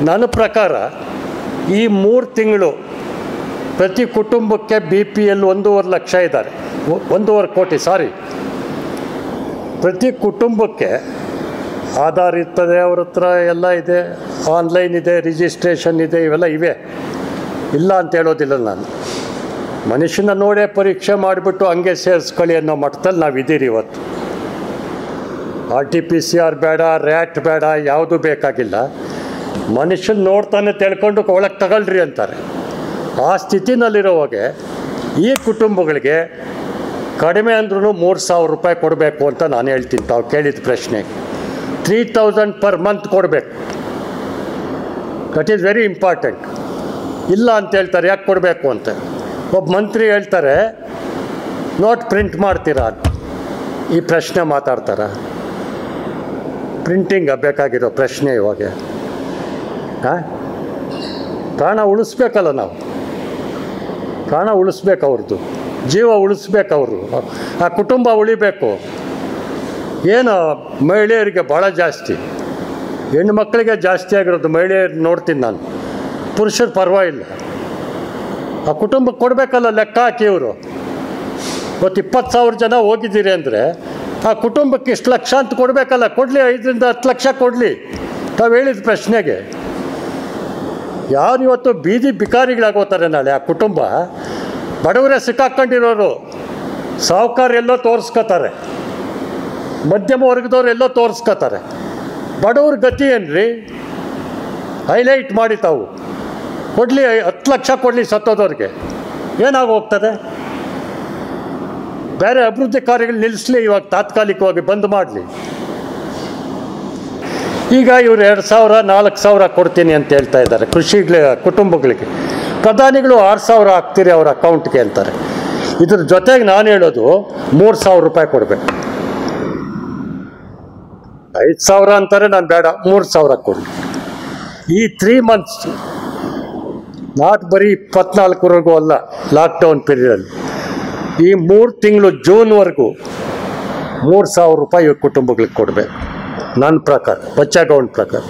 ನನ್ನ ಪ್ರಕಾರ ಈ ಮೂರು ತಿಂಗಳು ಪ್ರತಿ ಕುಟುಂಬಕ್ಕೆ ಬಿ ಪಿ ಎಲ್ ಒಂದೂವರೆ ಲಕ್ಷ ಇದ್ದಾರೆ ಒ- ಒಂದೂವರೆ ಕೋಟಿ ಸಾರಿ ಪ್ರತಿ ಕುಟುಂಬಕ್ಕೆ ಆಧಾರ್ ಇರ್ತದೆ ಅವ್ರ ಹತ್ರ ಎಲ್ಲ ಇದೆ ಆನ್ಲೈನ್ ಇದೆ ರಿಜಿಸ್ಟ್ರೇಷನ್ ಇದೆ ಇವೆಲ್ಲ ಇವೆ ಇಲ್ಲ ಅಂತ ಹೇಳೋದಿಲ್ಲ ನಾನು ಮನುಷ್ಯನ ನೋಡೇ ಪರೀಕ್ಷೆ ಮಾಡಿಬಿಟ್ಟು ಹಂಗೆ ಸೇರಿಸ್ಕೊಳ್ಳಿ ಅನ್ನೋ ಮಟ್ಟದಲ್ಲಿ ನಾವು ಇದ್ದೀರಿ ಇವತ್ತು R T P C R ಬೇಡ ರ್ಯಾಟ್ ಬೇಡ ಯಾವುದು ಬೇಕಾಗಿಲ್ಲ ಮನುಷ್ಯನ ನೋಡ್ತಾನೆ ತಿಳ್ಕೊಂಡು ಒಳಗೆ ತಗೊಳ್ರಿ ಅಂತಾರೆ ಆ ಸ್ಥಿತಿನಲ್ಲಿರುವಾಗೆ ಈ ಕುಟುಂಬಗಳಿಗೆ ಕಡಿಮೆ ಅಂದ್ರೂ ಮೂರು ಸಾವಿರ ರೂಪಾಯಿ ಕೊಡಬೇಕು ಅಂತ ನಾನು ಹೇಳ್ತೀನಿ ತಾವು ಕೇಳಿದ ಪ್ರಶ್ನೆಗೆ ತ್ರೀ ತೌಸಂಡ್ ಪರ್ ಮಂತ್ ಕೊಡಬೇಕು ದಟ್ ಈಸ್ ವೆರಿ ಇಂಪಾರ್ಟೆಂಟ್ ಇಲ್ಲ ಅಂತ ಹೇಳ್ತಾರೆ ಯಾಕೆ ಕೊಡಬೇಕು ಅಂತ ಒಬ್ಬ ಮಂತ್ರಿ ಹೇಳ್ತಾರೆ ನೋಟ್ ಪ್ರಿಂಟ್ ಮಾಡ್ತೀರಾ ಅಂತ ಈ ಪ್ರಶ್ನೆ ಮಾತಾಡ್ತಾರ ಪ್ರಿಂಟಿಂಗ್ ಬೇಕಾಗಿರೋ ಪ್ರಶ್ನೆ ಇವಾಗ ಹಾಂ ಪ್ರಾಣ ಉಳಿಸ್ಬೇಕಲ್ಲ ನಾವು ಪ್ರಾಣ ಉಳಿಸ್ಬೇಕು ಅವ್ರದ್ದು ಜೀವ ಉಳಿಸ್ಬೇಕು ಅವರು ಆ ಕುಟುಂಬ ಉಳಿಬೇಕು ಏನು ಮಹಿಳೆಯರಿಗೆ ಭಾಳ ಜಾಸ್ತಿ ಹೆಣ್ಣು ಮಕ್ಕಳಿಗೆ ಜಾಸ್ತಿ ಆಗಿರೋದು ಮಹಿಳೆಯರು ನೋಡ್ತೀನಿ ನಾನು ಪುರುಷರು ಪರವಾಗಿಲ್ಲ ಆ ಕುಟುಂಬಕ್ಕೆ ಕೊಡಬೇಕಲ್ಲ ಲೆಕ್ಕ ಹಾಕಿ ಇವರು ಇವತ್ತು ಇಪ್ಪತ್ತು ಸಾವಿರ ಜನ ಹೋಗಿದ್ದೀರಿ ಅಂದರೆ ಆ ಕುಟುಂಬಕ್ಕೆ ಇಷ್ಟು ಲಕ್ಷ ಅಂತ ಕೊಡಬೇಕಲ್ಲ ಕೊಡಲಿ ಐದರಿಂದ ಹತ್ತು ಲಕ್ಷ ಕೊಡಲಿ ತಾವು ಹೇಳಿದ ಪ್ರಶ್ನೆಗೆ ಯಾರು ಇವತ್ತು ಬೀದಿ ಬಿಕಾರಿಗಳಾಗೋತಾರೆ ನಾಳೆ ಆ ಕುಟುಂಬ ಬಡವರೇ ಸಿಕ್ಕಾಕೊಂಡಿರೋರು ಸಾಹುಕಾರ ಎಲ್ಲೋ ತೋರಿಸ್ಕೋತಾರೆ ಮಧ್ಯಮ ವರ್ಗದವ್ರು ಎಲ್ಲೋ ತೋರಿಸ್ಕೋತಾರೆ ಬಡವ್ರ ಗತಿ ಏನ್ರಿ ಹೈಲೈಟ್ ಮಾಡಿ ತಾವು ಕೊಡಲಿ ಹತ್ತು ಲಕ್ಷ ಕೊಡಲಿ ಸತ್ತೋದವ್ರಿಗೆ ಏನಾಗಿ ಹೋಗ್ತದೆ ಬೇರೆ ಅಭಿವೃದ್ಧಿ ಕಾರ್ಯಗಳು ನಿಲ್ಲಿಸಲಿ ಇವಾಗ ತಾತ್ಕಾಲಿಕವಾಗಿ ಬಂದ್ ಮಾಡಲಿ ಈಗ ಇವರು ಎರಡು ಸಾವಿರ ನಾಲ್ಕು ಸಾವಿರ ಕೊಡ್ತೀನಿ ಅಂತ ಹೇಳ್ತಾ ಇದ್ದಾರೆ ಕೃಷಿಗಳ ಕುಟುಂಬಗಳಿಗೆ ಪ್ರಧಾನಿಗಳು ಆರು ಸಾವಿರ ಹಾಕ್ತೀರಿ ಅವ್ರ ಅಕೌಂಟ್ಗೆ ಅಂತಾರೆ ಇದ್ರ ಜೊತೆಗೆ ನಾನು ಹೇಳೋದು ಮೂರು ಸಾವಿರ ರೂಪಾಯಿ ಕೊಡಬೇಕು ಐದು ಸಾವಿರ ಅಂತಾರೆ ನಾನು ಬೇಡ ಮೂರು ಸಾವಿರ ಕೊಡಿ ಈ ತ್ರೀ ಮಂತ್ಸ್ ನಾಟ್ ಬರೀ ಇಪ್ಪತ್ನಾಲ್ಕವರೆಗೂ ಅಲ್ಲ ಲಾಕ್ಡೌನ್ ಪೀರಿಯಡಲ್ಲಿ ಈ ಮೂರು ತಿಂಗಳು ಜೂನ್ವರೆಗೂ ಮೂರು ಸಾವಿರ ರೂಪಾಯಿ ಇವ್ರ ಕುಟುಂಬಗಳಿಗೆ ಕೊಡಬೇಕು ನನ್ನ ಪ್ರಕಾರ ಬಚ್ಚಾಗೌಂಡ್ ಪ್ರಕಾರ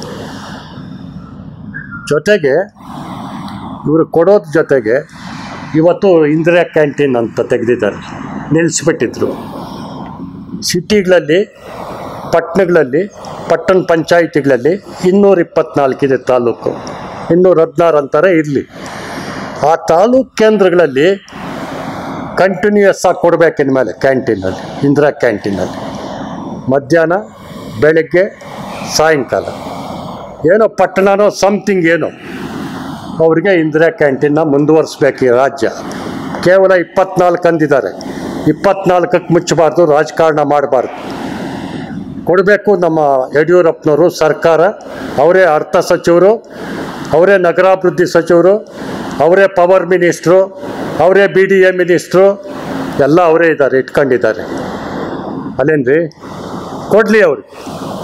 ಜೊತೆಗೆ ಇವರು ಕೊಡೋದ್ರ ಜೊತೆಗೆ ಇವತ್ತು ಇಂದಿರಾ ಕ್ಯಾಂಟೀನ್ ಅಂತ ತೆಗೆದಿದ್ದಾರೆ ನಿಲ್ಲಿಸ್ಬಿಟ್ಟಿದ್ರು ಸಿಟಿಗಳಲ್ಲಿ ಪಟ್ಟಣಗಳಲ್ಲಿ ಪಟ್ಟಣ ಪಂಚಾಯಿತಿಗಳಲ್ಲಿ ಇನ್ನೂರ ಇಪ್ಪತ್ನಾಲ್ಕಿದೆ ತಾಲೂಕು ಇನ್ನೂರ ಹದಿನಾರು ಅಂತಾರೆ ಇರಲಿ ಆ ತಾಲೂಕು ಕೇಂದ್ರಗಳಲ್ಲಿ ಕಂಟಿನ್ಯೂಯಸ್ ಆಗಿ ಕೊಡಬೇಕು ಇನ್ಮೇಲೆ ಕ್ಯಾಂಟೀನಲ್ಲಿ ಇಂದಿರಾ ಕ್ಯಾಂಟೀನಲ್ಲಿ ಮಧ್ಯಾಹ್ನ ಬೆಳಗ್ಗೆ ಸಾಯಂಕಾಲ ಏನೋ ಪಟ್ಟಣನೋ ಸಮಥಿಂಗ್ ಏನೋ ಅವರಿಗೆ ಇಂದಿರಾ ಕ್ಯಾಂಟೀನ್ನ ಮುಂದುವರಿಸ್ಬೇಕು ಈ ರಾಜ್ಯ ಕೇವಲ ಇಪ್ಪತ್ನಾಲ್ಕು ಅಂದಿದ್ದಾರೆ ಇಪ್ಪತ್ನಾಲ್ಕಕ್ಕೆ ಮುಚ್ಚಬಾರ್ದು ರಾಜಕಾರಣ ಮಾಡಬಾರ್ದು ಕೊಡಬೇಕು ನಮ್ಮ ಯಡಿಯೂರಪ್ಪನವರು ಸರ್ಕಾರ ಅವರೇ ಅರ್ಥ ಸಚಿವರು ಅವರೇ ನಗರಾಭಿವೃದ್ಧಿ ಸಚಿವರು ಅವರೇ ಪವರ್ ಮಿನಿಸ್ಟ್ರು ಅವರೇ ಬಿ ಡಿ ಎ ಮಿನಿಸ್ಟ್ರು ಎಲ್ಲ ಅವರೇ ಇದ್ದಾರೆ ಇಟ್ಕೊಂಡಿದ್ದಾರೆ ಅಲ್ಲೇನ್ರಿ ಕೊಡಲಿ ಅವ್ರಿಗೆ